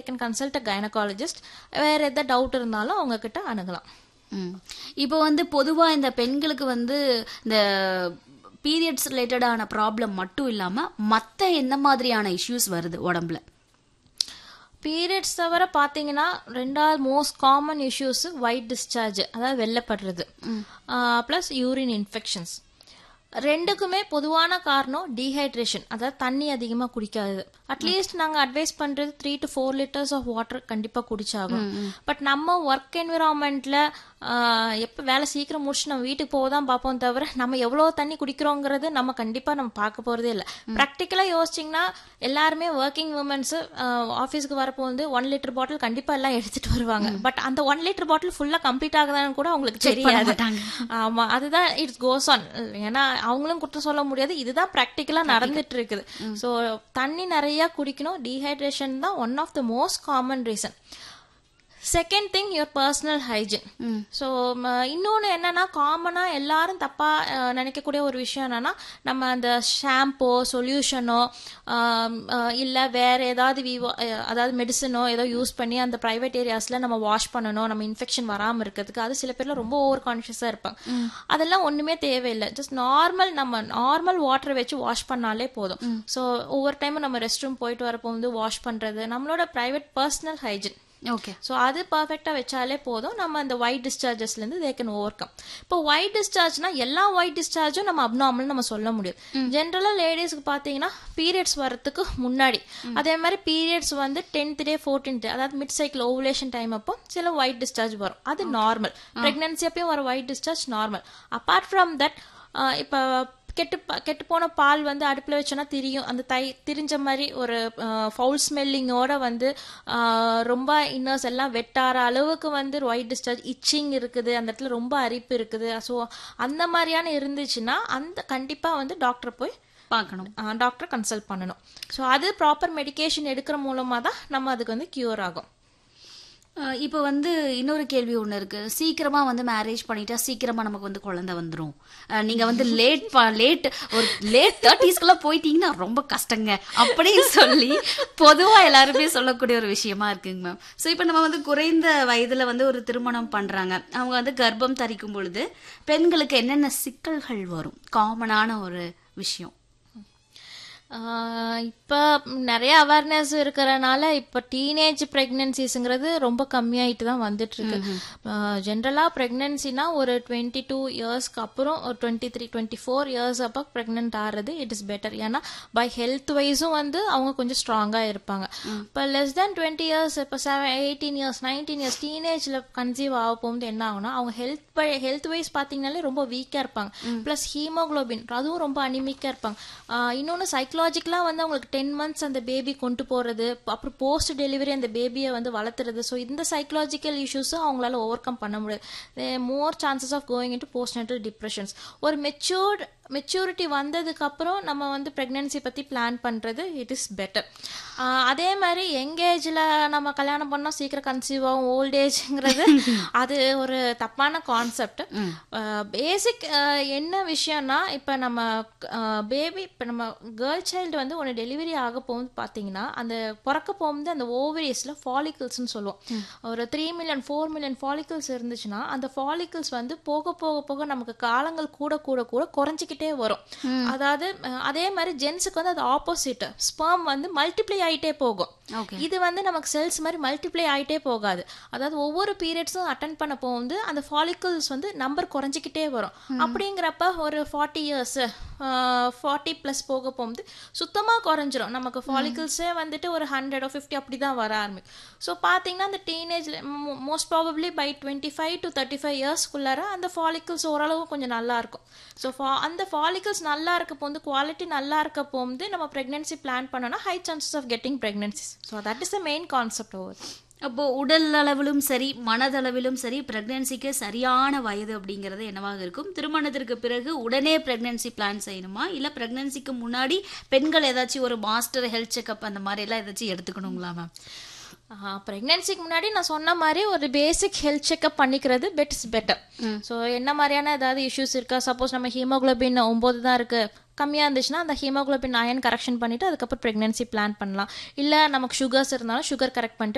Can consult a gynaecologist வேற எதாவது doubt இருந்தாலும் அவங்க கிட்ட அணுகலாம் ம். இப்போ வந்து பொதுவா இந்த பெண்களுக்கு வந்து இந்த பீரியட்ஸ் ரிலேட்டடான ப்ராப்ளம் மட்டும் இல்லாம மத்த என்ன மாதிரியான இஷ்யூஸ் வருது உடம்புல பீரியட்ஸ் தவிர பார்த்தீங்கன்னா ரெண்டாவது most common issues white discharge அதாவது வெள்ளப்படுறது ப்ளஸ் யூரின் இன்ஃபெக்ஷன்ஸ் ரெண்டுக்குமே பொதுவான காரணம் டீஹைட்ரேஷன் அதாவது தண்ணி அதிகமாக குடிக்காது அட்லீஸ்ட் நாங்கள் அட்வைஸ் பண்ணுறது three to four litres of water கண்டிப்பாக குடிச்சாகும் பட் நம்ம ஒர்க் என்விரான்மெண்ட்டில் எப்போ வேலை சீக்கிரம் முடிச்சு நம்ம வீட்டுக்கு போக தான் பார்ப்போம் தவிர நம்ம எவ்வளோ தண்ணி குடிக்கிறோங்கிறது நம்ம கண்டிப்பாக நம்ம பார்க்க போகிறதே இல்லை ப்ராக்டிக்கலாக யோசிச்சிங்கன்னா எல்லாருமே ஒர்க்கிங் உமன்ஸ் ஆஃபீஸ்க்கு வரப்போ வந்து ஒன் லிட்டர் பாட்டில் கண்டிப்பாக எல்லாம் எடுத்துட்டு வருவாங்க பட் அந்த ஒன் லிட்டர் பாட்டில் ஃபுல்லாக கம்ப்ளீட் ஆகுதான்னு கூட அவங்களுக்கு தெரியாது ஆமா அதுதான் இட்ஸ் கோஸ் ஆன் ஏன்னா அவங்களும் குற்றம் சொல்ல முடியாது இதுதான் ப்ராக்டிக்கலா நடந்துட்டு இருக்குது ஸோ தண்ணி நிறைய குடிக்கணும் டீஹைட்ரேஷன் தான் one of the most common reason second thing your personal hygiene so இன்னொன்று என்னன்னா காமனாக எல்லாரும் தப்பாக நினைக்கக்கூடிய ஒரு விஷயம் என்னன்னா நம்ம அந்த ஷாம்போ சொல்யூஷனோ இல்லை வேற ஏதாவது விவோ அதாவது மெடிசனோ ஏதோ யூஸ் பண்ணி அந்த ப்ரைவேட் ஏரியாஸில் நம்ம வாஷ் பண்ணணும் நம்ம இன்ஃபெக்ஷன் வராமல் இருக்கிறதுக்கு அது சில பேர்ல ரொம்ப ஓவர் கான்ஷியஸாக இருப்பாங்க அதெல்லாம் ஒன்றுமே தேவையில்லை ஜஸ்ட் நார்மல் நம்ம நார்மல் வாட்டர் வச்சு வாஷ் பண்ணாலே போதும் ஸோ ஒவ்வொரு டைமும் நம்ம ரெஸ்ட் ரூம் போயிட்டு வரப்போ வந்து வாஷ் பண்ணுறது நம்மளோட private personal hygiene okay so அது பர்ஃபெக்டாக வச்சாலே போதும் நம்ம அந்த ஒயிட் டிஸ்சார்ஜஸ்லேருந்து தே கேன் ஓவர் கம் இப்போ ஒயிட் டிஸ்சார்ஜ்னா எல்லா ஒயிட் டிஸ்சார்ஜும் நம்ம அப்நார்மல் நம்ம சொல்ல முடியும் ஜென்ரலாக லேடிஸ்க்கு பார்த்தீங்கன்னா பீரியட்ஸ் வரதுக்கு முன்னாடி அதே மாதிரி பீரியட்ஸ் வந்து டென்த் டே ஃபோர்டீன்த் டே அதாவது மிட் சைக்கிள் ஓவுலேஷன் டைம் அப்போ சில ஒயிட் டிஸ்சார்ஜ் வரும் அது நார்மல் ப்ரெக்னன்சி அப்பயும் வர white discharge normal apart from that இப்போ கெட்டு கெட்டு போன பால் வந்து அடுப்பில் வச்சோன்னா திரியும் அந்த தை திரிஞ்ச மாதிரி ஒரு ஃபவுல் ஸ்மெல்லிங்கோட வந்து ரொம்ப இன்னர்ஸ் எல்லாம் வெட்டார அளவுக்கு வந்து ஒயிட் டிஸ்சார்ஜ் இச்சிங் இருக்குது அந்த இடத்துல ரொம்ப அரிப்பு இருக்குது ஸோ அந்த மாதிரியான இருந்துச்சுன்னா அந்த கண்டிப்பாக வந்து டாக்டர் போய் பார்க்கணும் டாக்டர் கன்சல்ட் பண்ணணும் ஸோ அது ப்ராப்பர் மெடிகேஷன் எடுக்கிற மூலமாக தான் நம்ம அதுக்கு வந்து கியூர் ஆகும் இப்போ வந்து இன்னொரு கேள்வி ஒன்று இருக்கு சீக்கிரமா வந்து மேரேஜ் பண்ணிட்டா சீக்கிரமா நமக்கு வந்து குழந்தை வந்துடும் நீங்க வந்து லேட் லேட் ஒரு லேட் தேர்ட்டிஸ்க்குள்ள போயிட்டீங்கன்னா ரொம்ப கஷ்டங்க அப்படின்னு சொல்லி பொதுவா எல்லாருமே சொல்லக்கூடிய ஒரு விஷயமா இருக்குங்க மேம் ஸோ இப்போ நம்ம வந்து குறைந்த வயதுல வந்து ஒரு திருமணம் பண்றாங்க அவங்க வந்து கர்ப்பம் தரிக்கும் பொழுது பெண்களுக்கு என்னென்ன சிக்கல்கள் வரும் காமனான ஒரு விஷயம் இப்போ நிறைய அவேர்னஸ் இருக்கிறனால இப்போ டீனேஜ் ப்ரெக்னென்சிஸுங்கிறது ரொம்ப கம்மியாயிட்டு தான் வந்துட்டு இருக்கு ஜென்ரலாக ப்ரெக்னென்சினா ஒரு டுவெண்ட்டி டூ இயர்ஸ்க்கு அப்புறம் ஒரு twenty three twenty four years அப்போ ப்ரெக்னென்ட் ஆகிறது இட் இஸ் பெட்டர் ஏன்னா பை ஹெல்த் வைஸும் வந்து அவங்க கொஞ்சம் ஸ்ட்ராங்காக இருப்பாங்க இப்போ லெஸ் தேன் டுவெண்ட்டி இயர்ஸ் இப்போ seven eighteen years nineteen years டீனேஜில் கன்சீவ் ஆக போகும்போது என்ன ஆகும்னா அவங்க ஹெல்த் ஹெல்த் வைஸ் பார்த்தீங்கனாலே ரொம்ப வீக்காக இருப்பாங்க ப்ளஸ் ஹீமோக்ளோபின் அதுவும் ரொம்ப அனிமிக்காக இருப்பாங்க இன்னொன்று சைக்கலாஜிக்கலாக வந்து அவங்களுக்கு டென் மந்த்ஸ் அந்த பேபி கொண்டு போகிறது அப்புறம் போஸ்ட் டெலிவரி அந்த பேபியை வந்து வளர்த்துறது ஸோ இந்த சைக்கலாஜிக்கல் இஷ்யூஸும் அவங்களால ஓவர் கம் பண்ண முடியாது more chances of going into postnatal depressions ஒரு மெச்சூர்ட் மெச்சூரிட்டி வந்ததுக்கு அப்புறம் நம்ம வந்து ப்ரெக்னென்சி பற்றி பிளான் பண்ணுறது இட் இஸ் பெட்டர் அதே மாதிரி யங் ஏஜில் நம்ம கல்யாணம் பண்ணோம் சீக்கிரம் கன்சீவ் ஆகும் ஓல்ட் ஏஜ்ங்கிறது அது ஒரு தப்பான கான்செப்ட் பேசிக் என்ன விஷயம்னா இப்போ நம்ம பேபி இப்போ நம்ம கேர்ள் சைல்டு வந்து ஒன்று டெலிவரி ஆக போகும்போது பார்த்தீங்கன்னா அந்த பிறக்க போகும்போது அந்த ஓவரிஸில் ஃபாலிக்கிள்ஸ்னு சொல்லுவோம் ஒரு three million four million follicles இருந்துச்சுன்னா அந்த ஃபாலிக்கிள்ஸ் வந்து போக போக போக நமக்கு காலங்கள் கூட கூட கூட குறைஞ்சிக்கிட்டு ஆகிட்டே வரும் அதாவது அதே மாதிரி ஜென்ஸுக்கு வந்து அது ஆப்போசிட் ஸ்பெர்ம் வந்து மல்டிப்ளை ஆகிட்டே போகும் இது வந்து நமக்கு செல்ஸ் மாதிரி மல்டிப்ளை ஆகிட்டே போகாது அதாவது ஒவ்வொரு பீரியட்ஸும் அட்டன் பண்ண போகும்போது அந்த ஃபாலிக்கல்ஸ் வந்து நம்பர் குறைஞ்சிக்கிட்டே வரும் அப்படிங்கிறப்ப ஒரு ஃபார்ட்டி இயர்ஸ் ஃபார்ட்டி ப்ளஸ் போக போகும்போது சுத்தமாக குறைஞ்சிரும் நமக்கு ஃபாலிக்கல்ஸே வந்துட்டு ஒரு ஹண்ட்ரட் ஃபிஃப்டி அப்படி தான் வர ஆரம்பிக்கும் ஸோ பார்த்தீங்கன்னா அந்த டீனேஜில் most probably by twenty five to thirty five இயர்ஸ்க்குள்ளார அந்த ஃபாலிக்கல்ஸ் ஓரளவு கொஞ்சம் நல்லா இருக்கும் ஸோ ஃபா அந்த ஃபாலிக்கல்ஸ் நல்லா இருக்க போது குவாலிட்டி நல்லா இருக்க போது நம்ம ப்ரெக்னென்சி பிளான் பண்ணோன்னா high chances of getting pregnancies so that is the main concept over அப்போ உடல் அளவிலும் சரி மனதளவிலும் சரி பிரெக்னன்சிக்கு சரியான வயது அப்படிங்கிறது என்னவாக இருக்கும் திருமணத்திற்கு பிறகு உடனே பிரெக்னன்சி பிளான் செய்யணுமா இல்ல பிரெக்னன்சிக்கு முன்னாடி பெண்கள் ஏதாச்சும் ஒரு மாஸ்டர் ஹெல்த் செக்அப் அந்த மாதிரி எல்லாம் ஏதாச்சும் எடுத்துக்கணுங்களா மேம் ப்ரெக்னென்சிக்கு முன்னாடி நான் சொன்ன மாதிரி ஒரு பேசிக் ஹெல்த் செக்அப் பண்ணிக்கிறது பெட் இஸ் பெட்டர் ஸோ என்ன மாதிரியான ஏதாவது இஷ்யூஸ் இருக்கா சப்போஸ் நம்ம ஹீமோகுளோபின் ஒம்பது தான் இருக்கு கம்மியாக இருந்துச்சுன்னா அந்த ஹீமோகுளோபின் அயன் கரெக்ஷன் பண்ணிட்டு அதுக்கப்புறம் ப்ரெக்னென்சி பிளான் பண்ணலாம் இல்லை நமக்கு சுகர்ஸ் இருந்தாலும் சுகர் கரெக்ட் பண்ணிட்டு